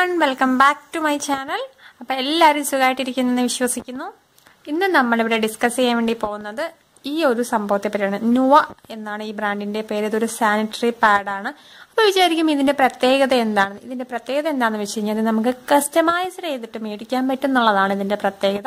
one welcome back to my channel അപ്പോൾ എല്ലാവരും സുഖമായിട്ടിരിക്കുന്നെന്ന് വിശ്വസിക്കുന്നു ഇന്ന് നമ്മളിവിടെ ഡിസ്കസ് ചെയ്യാൻ വേണ്ടി പോകുന്നത് ഈ ഒരു സംഭവത്തെ പറ്റിയാണ് നുവ എന്നാണ് ഈ ബ്രാൻഡിന്റെ പേര് ഇതൊരു സാനിറ്ററി പാഡാണ് അപ്പോൾ വിചാരിക്കും ഇതിന്റെ പ്രത്യേകത എന്താണ് ഇതിന്റെ പ്രത്യേകത എന്താണെന്ന് വെച്ച് കഴിഞ്ഞാൽ ഇത് നമുക്ക് കസ്റ്റമൈസ് ചെയ്തിട്ട് മേടിക്കാൻ പറ്റും എന്നുള്ളതാണ് ഇതിന്റെ പ്രത്യേകത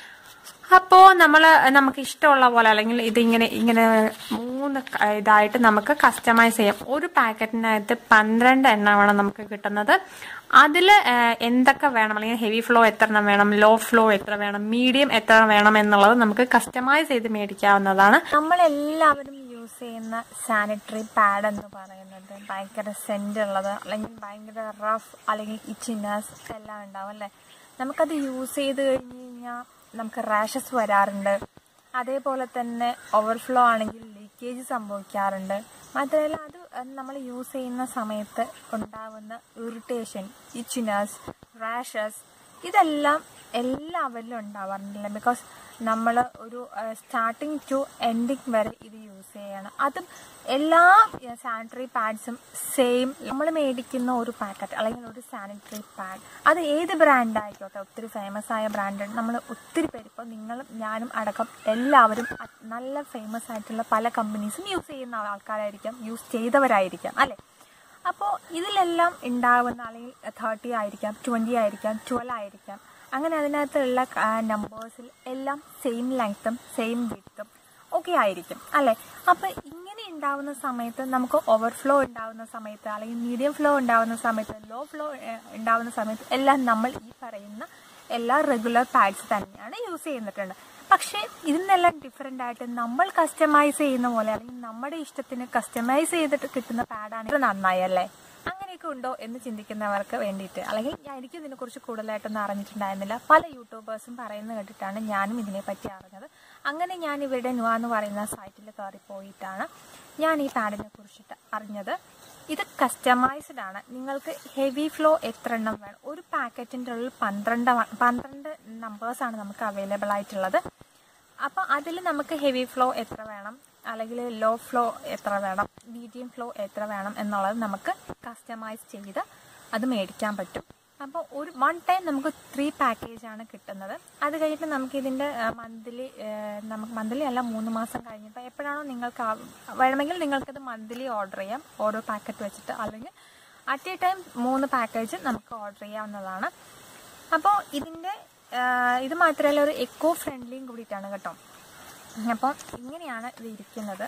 അപ്പോൾ നമ്മൾ നമുക്ക് ഇഷ്ടമുള്ള പോലെ അല്ലെങ്കിൽ ഇതിങ്ങനെ ഇങ്ങനെ മൂന്ന് ക- ഇതായിട്ട് നമുക്ക് കസ്റ്റമൈസ് ചെയ്യാം ഒരു പാക്കറ്റിനകത്ത് പന്ത്രണ്ട് എണ്ണമാണ് നമുക്ക് കിട്ടുന്നത് അതിൽ എന്തൊക്കെ വേണം അല്ലെങ്കിൽ ഹെവി ഫ്ലോ എത്ര എണ്ണം വേണം ലോ ഫ്ലോ എത്ര വേണം മീഡിയം എത്ര വേണം എന്നുള്ളത് നമുക്ക് കസ്റ്റമൈസ് ചെയ്ത് മേടിക്കാവുന്നതാണ് നമ്മളെല്ലാവരും യൂസ് ചെയ്യുന്ന സാനിറ്ററി പാഡ് എന്ന് പറയുന്നത് ഭയങ്കര സെന്റ് ഉള്ളത് അല്ലെങ്കിൽ ഭയങ്കര റഫ് അല്ലെങ്കിൽ ഇച്ചിനസ് എല്ലാം ഉണ്ടാവും അല്ലേ നമുക്കത് യൂസ് ചെയ്ത് കഴിഞ്ഞ് കഴിഞ്ഞാൽ നമുക്ക് റാഷസ് വരാറുണ്ട് അതേപോലെ തന്നെ ഓവർഫ്ലോ ആണെങ്കിൽ ലീക്കേജ് സംഭവിക്കാറുണ്ട് മാത്രമല്ല അത് നമ്മൾ യൂസ് ചെയ്യുന്ന സമയത്ത് ഉണ്ടാവുന്ന ഇറിറ്റേഷൻ ഇച്ചിനസ് റാഷസ് ഇതെല്ലാം എല്ലാവരിലും ഉണ്ടാവാറുണ്ടല്ലേ ബിക്കോസ് നമ്മൾ ഒരു സ്റ്റാർട്ടിങ് ടു എൻഡിങ് വരെ ഇത് യൂസ് ചെയ്യണം അതും എല്ലാ സാനിറ്ററി പാഡ്സും സെയിം നമ്മൾ മേടിക്കുന്ന ഒരു പാക്കറ്റ് അല്ലെങ്കിൽ ഒരു സാനിറ്ററി പാഡ് അത് ഏത് ബ്രാൻഡ് ആയിക്കോട്ടെ ഒത്തിരി ഫേമസ് ആയ ബ്രാൻഡ് നമ്മൾ ഒത്തിരി പേര് ഇപ്പോൾ നിങ്ങളും ഞാനും അടക്കം എല്ലാവരും അത് നല്ല ഫേമസ് ആയിട്ടുള്ള പല കമ്പനീസും യൂസ് ചെയ്യുന്ന ആൾക്കാരായിരിക്കാം യൂസ് ചെയ്തവരായിരിക്കാം അല്ലേ അപ്പോൾ ഇതിലെല്ലാം ഉണ്ടാവുന്ന അല്ലെങ്കിൽ തേർട്ടി ആയിരിക്കാം ട്വൻറ്റി ആയിരിക്കാം ട്വൽവ് ആയിരിക്കാം അങ്ങനെ അതിനകത്തുള്ള നമ്പേഴ്സിൽ എല്ലാം സെയിം ലെങ്ത്തും സെയിം വിത്തും ഒക്കെ ആയിരിക്കും അല്ലേ അപ്പോൾ ഇങ്ങനെ ഉണ്ടാവുന്ന സമയത്ത് നമുക്ക് ഓവർഫ്ലോ ഉണ്ടാവുന്ന സമയത്ത് അല്ലെങ്കിൽ മീഡിയം ഫ്ലോ ഉണ്ടാവുന്ന സമയത്ത് ലോ ഫ്ലോ ഉണ്ടാവുന്ന സമയത്ത് എല്ലാം നമ്മൾ ഈ പറയുന്ന എല്ലാ റെഗുലർ പാഡ്സ് തന്നെയാണ് യൂസ് ചെയ്യുന്നിട്ടുണ്ട് പക്ഷേ ഇതിനെല്ലാം ഡിഫറെൻ്റ് ആയിട്ട് നമ്മൾ കസ്റ്റമൈസ് ചെയ്യുന്ന പോലെ അല്ലെങ്കിൽ നമ്മുടെ ഇഷ്ടത്തിന് കസ്റ്റമൈസ് ചെയ്തിട്ട് കിട്ടുന്ന പാഡാണ് ഇത് നന്നായല്ലേ അങ്ങനെയൊക്കെ ഉണ്ടോ എന്ന് ചിന്തിക്കുന്നവർക്ക് വേണ്ടിയിട്ട് അല്ലെങ്കിൽ ഞാൻ എനിക്ക് ഇതിനെക്കുറിച്ച് കൂടുതലായിട്ടൊന്നും അറിഞ്ഞിട്ടുണ്ടായിരുന്നില്ല പല യൂട്യൂബേഴ്സും പറയുന്നത് കേട്ടിട്ടാണ് ഞാനും ഇതിനെപ്പറ്റി അറിഞ്ഞത് അങ്ങനെ ഞാൻ ഇവരുടെ നുവ എന്ന് പറയുന്ന സൈറ്റിൽ കയറി പോയിട്ടാണ് ഞാൻ ഈ പാഡിനെ കുറിച്ചിട്ട് അറിഞ്ഞത് ഇത് കസ്റ്റമൈസ്ഡ് ആണ് നിങ്ങൾക്ക് ഹെവി ഫ്ലോ എത്ര എണ്ണം വേണം ഒരു പാക്കറ്റിൻ്റെ ഉള്ളിൽ പന്ത്രണ്ട് വ- പന്ത്രണ്ട് നമ്പേഴ്സാണ് നമുക്ക് അവൈലബിൾ ആയിട്ടുള്ളത് അപ്പോൾ അതിൽ നമുക്ക് ഹെവി ഫ്ലോ എത്ര വേണം അല്ലെങ്കിൽ ലോ ഫ്ലോ എത്ര വേണം മീഡിയം ഫ്ലോ എത്ര വേണം എന്നുള്ളത് നമുക്ക് കസ്റ്റമൈസ് ചെയ്ത് അത് മേടിക്കാൻ പറ്റും അപ്പോൾ ഒരു വൺ ടൈം നമുക്ക് ത്രീ പാക്കേജാണ് കിട്ടുന്നത് അത് കഴിഞ്ഞിട്ട് നമുക്ക് ഇതിൻ്റെ മന്ത്ലി നമുക്ക് മന്ത്ലി അല്ല മൂന്ന് മാസം കഴിഞ്ഞിട്ട് എപ്പോഴാണോ നിങ്ങൾക്ക് ആ- വേണമെങ്കിൽ നിങ്ങൾക്കത് മന്ത്ലി ഓർഡർ ചെയ്യാം ഓരോ പാക്കറ്റ് വെച്ചിട്ട് അല്ലെങ്കിൽ അറ്റ് എ ടൈം മൂന്ന് പാക്കേജ് നമുക്ക് ഓർഡർ ചെയ്യാവുന്നതാണ് അപ്പോൾ ഇതിൻ്റെ ഇത് മാത്രമല്ല ഒരു എക്കോ ഫ്രണ്ട്ലിയും കൂടിയിട്ടാണ് കേട്ടോ അപ്പോൾ ഇങ്ങനെയാണ് ഇത് ഇരിക്കുന്നത്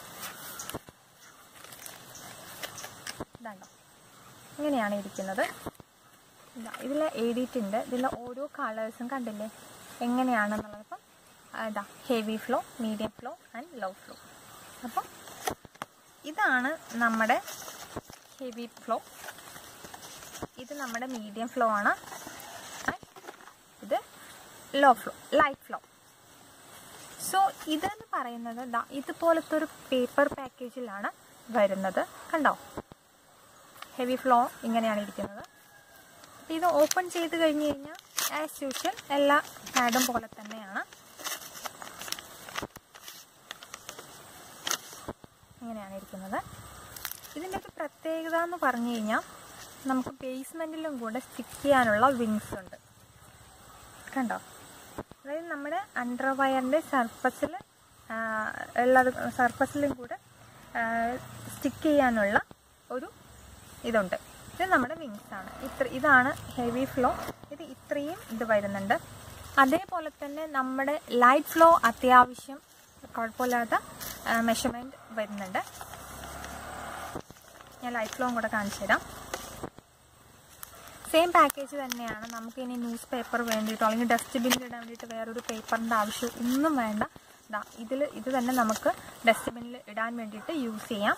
ഇതാണ്ടോ ഇങ്ങനെയാണ് ഇരിക്കുന്നത് ഇതാ ഇതിൽ എഴുതിയിട്ടുണ്ട് ഇതിൽ ഓരോ കളേഴ്സും കണ്ടില്ലേ എങ്ങനെയാണെന്നുള്ളത് അപ്പം ഇതാ heavy flow medium flow and low flow അപ്പം ഇതാണ് നമ്മുടെ ഹെവി ഫ്ലോ ഇത് നമ്മുടെ മീഡിയം ഫ്ലോ ആണ് and ഇത് low flow light flow so ഇതെന്ന് പറയുന്നത് ദാ ഇതുപോലത്തെ ഒരു പേപ്പർ പാക്കേജിലാണ് വരുന്നത് കണ്ടോ ഹെവി ഫ്ലോ ഇങ്ങനെയാണ് ഇരിക്കുന്നത് അപ്പോൾ ഇത് ഓപ്പൺ ചെയ്ത് കഴിഞ്ഞ് കഴിഞ്ഞാൽ ആസ് യൂഷ്വൽ എല്ലാ പാഡും പോലെ തന്നെയാണ് ഇങ്ങനെയാണ് ഇരിക്കുന്നത് ഇതിൻ്റെ ഒരു പ്രത്യേകത എന്ന് പറഞ്ഞു കഴിഞ്ഞാൽ നമുക്ക് ബേസ്മെൻറ്റിലും കൂടെ സ്റ്റിക്ക് ചെയ്യാനുള്ള വിങ്സ് ഉണ്ട് കണ്ടോ അതായത് നമ്മുടെ അണ്ടർവയറിൻ്റെ സർഫസിൽ ഉള്ളത് സർഫസിലും കൂടെ സ്റ്റിക്ക് ചെയ്യാനുള്ള ഒരു ഇതുണ്ട് ഇത് നമ്മുടെ വിങ്സ് ആണ് ഇത്ര ഇതാണ് ഹെവി ഫ്ലോ ഇത് ഇത്രയും ഇത് വരുന്നുണ്ട് അതേപോലെ തന്നെ നമ്മുടെ ലൈറ്റ് ഫ്ലോ അത്യാവശ്യം കുഴപ്പമില്ലാത്ത മെഷർമെൻറ്റ് വരുന്നുണ്ട് ഞാൻ ലൈറ്റ് ഫ്ലോയും കൂടെ കാണിച്ചു തരാം സെയിം പാക്കേജ് തന്നെയാണ് നമുക്ക് ഇനി ന്യൂസ് പേപ്പർ വേണ്ടിയിട്ടോ അല്ലെങ്കിൽ ഡസ്റ്റ്ബിന്നിൽ ഇടാൻ വേണ്ടിയിട്ട് വേറൊരു പേപ്പറിൻ്റെ ആവശ്യം ഒന്നും വേണ്ട ദാ ഇതിൽ ഇത് തന്നെ നമുക്ക് ഡസ്റ്റ്ബിന്നിൽ ഇടാൻ വേണ്ടിയിട്ട് യൂസ് ചെയ്യാം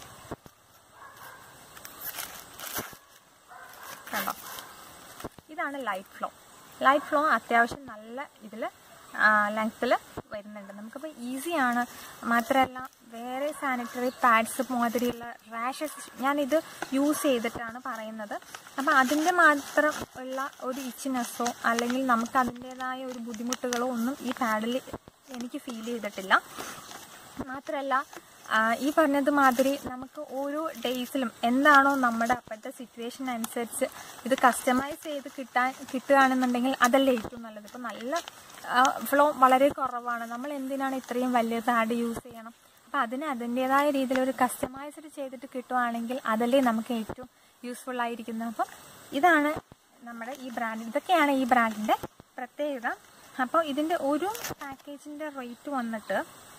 കണ്ടോ ഇതാണ് ലൈറ്റ് ഫ്ലോ ലൈറ്റ് ഫ്ലോ അത്യാവശ്യം നല്ല ഇതിൽ ലെങ്ത്തിൽ വരുന്നുണ്ട് നമുക്കിപ്പോൾ ഈസിയാണ് മാത്രമല്ല വേറെ സാനിറ്ററി പാഡ്സ് മാതിരിയുള്ള റാഷസ് ഞാനിത് യൂസ് ചെയ്തിട്ടാണ് പറയുന്നത് അപ്പോൾ അതിൻ്റെ മാത്രം ഉള്ള ഒരു ഇച്ചിനെസ്സോ അല്ലെങ്കിൽ നമുക്ക് അതിൻ്റേതായ ഒരു ബുദ്ധിമുട്ടുകളോ ഒന്നും ഈ പാഡിൽ എനിക്ക് ഫീൽ ചെയ്തിട്ടില്ല മാത്രമല്ല ആ, ഈ പറഞ്ഞത് മാതിരി നമുക്ക് ഓരോ ഡേയ്സിലും എന്താണോ നമ്മുടെ അപ്പോഴത്തെ സിറ്റുവേഷൻ അനുസരിച്ച് ഇത് കസ്റ്റമൈസ് ചെയ്ത് കിട്ടാൻ കിട്ടുകയാണെന്നുണ്ടെങ്കിൽ അതല്ലേ ഏറ്റവും നല്ലത് ഇപ്പം നല്ല ഫ്ലോ വളരെ കുറവാണ് നമ്മൾ എന്തിനാണ് ഇത്രയും വലിയ പാഡ് യൂസ് ചെയ്യണം അപ്പം അതിന് അതിൻ്റെതായ രീതിയിൽ ഒരു കസ്റ്റമൈസ്ഡ് ചെയ്തിട്ട് കിട്ടുവാണെങ്കിൽ അതല്ലേ നമുക്ക് ഏറ്റവും യൂസ്ഫുൾ ആയിരിക്കുന്നത് അപ്പം ഇതാണ് നമ്മുടെ ഈ ബ്രാൻഡ് ഇതൊക്കെയാണ് ഈ ബ്രാൻഡിൻ്റെ പ്രത്യേകത അപ്പോൾ ഇതിൻ്റെ ഒരു പാക്കേജിൻ്റെ റേറ്റ് വന്നിട്ട്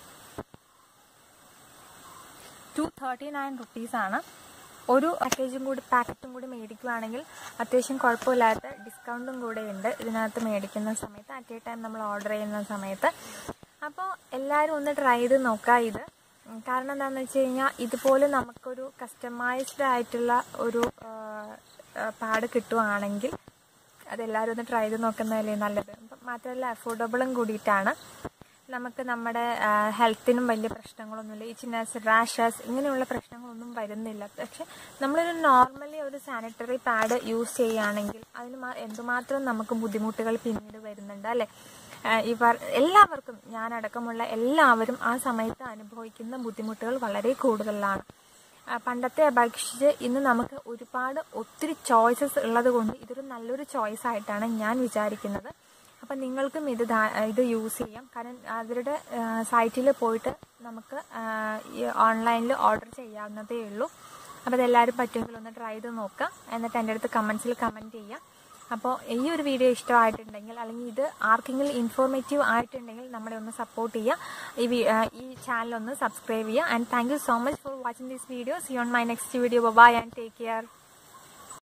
ടു തേർട്ടി നയൻ റുപ്പീസാണ് ഒരു പാക്കേജും കൂടി പാക്കറ്റും കൂടി മേടിക്കുകയാണെങ്കിൽ അത്യാവശ്യം കുഴപ്പമില്ലാത്ത ഡിസ്കൗണ്ടും കൂടെ ഉണ്ട് ഇതിനകത്ത് മേടിക്കുന്ന സമയത്ത് അറ്റ് എ ടൈം നമ്മൾ ഓർഡർ ചെയ്യുന്ന സമയത്ത് അപ്പോൾ എല്ലാവരും ഒന്ന് ട്രൈ ചെയ്ത് നോക്കുക ഇത് ഉം, കാരണം എന്താണെന്ന് വെച്ച് കഴിഞ്ഞാൽ ഇതുപോലെ നമുക്കൊരു കസ്റ്റമൈസ്ഡ് ആയിട്ടുള്ള ഒരു പാഡ് കിട്ടുവാണെങ്കിൽ അതെല്ലാവരും ഒന്ന് ട്രൈ ചെയ്ത് നോക്കുന്നതല്ലേ നല്ലത് അപ്പം മാത്രമല്ല അഫോർഡബിളും കൂടിയിട്ടാണ് നമുക്ക് നമ്മുടെ ഹെൽത്തിനും വലിയ പ്രശ്നങ്ങളൊന്നുമില്ല ഇച്ചിനസ് റാഷസ് ഇങ്ങനെയുള്ള പ്രശ്നങ്ങളൊന്നും വരുന്നില്ല പക്ഷെ നമ്മളൊരു നോർമലി ഒരു സാനിറ്ററി പാഡ് യൂസ് ചെയ്യുകയാണെങ്കിൽ അതിന് മാ- എന്തുമാത്രം നമുക്ക് ബുദ്ധിമുട്ടുകൾ പിന്നീട് വരുന്നുണ്ട് അല്ലേ ആഹ് ഇവർ എല്ലാവർക്കും ഞാനടക്കമുള്ള എല്ലാവരും ആ സമയത്ത് അനുഭവിക്കുന്ന ബുദ്ധിമുട്ടുകൾ വളരെ കൂടുതലാണ് ആ, പണ്ടത്തെ അപേക്ഷിച്ച് ഇന്ന് നമുക്ക് ഒരുപാട് ഒത്തിരി ചോയ്സസ് ഉള്ളത് കൊണ്ട് ഇതൊരു നല്ലൊരു ചോയ്സ് ആയിട്ടാണ് ഞാൻ വിചാരിക്കുന്നത് അപ്പം നിങ്ങൾക്കും ഇത് ധാ- ഇത് യൂസ് ചെയ്യാം കാരണം അവരുടെ സൈറ്റിൽ പോയിട്ട് നമുക്ക് ആ, ഈ ഓൺലൈനിൽ ഓർഡർ ചെയ്യാവുന്നതേ ഉള്ളൂ അപ്പോൾ അതെല്ലാവരും പറ്റുമെങ്കിൽ ഒന്ന് ട്രൈ ചെയ്ത് നോക്കുക എന്നിട്ട് എൻ്റെ അടുത്ത് കമൻസിൽ കമൻറ്റ് ചെയ്യാം അപ്പോൾ ഈ ഒരു വീഡിയോ ഇഷ്ടമായിട്ടുണ്ടെങ്കിൽ അല്ലെങ്കിൽ ഇത് ആർക്കെങ്കിലും ഇൻഫോർമേറ്റീവ് ആയിട്ടുണ്ടെങ്കിൽ നമ്മളെ ഒന്ന് സപ്പോർട്ട് ചെയ്യുക ഈ വി- ആ, ഈ ചാനൽ ഒന്ന് സബ്സ്ക്രൈബ് ചെയ്യുക and thank you so much for watching this video see on my next video bye and take care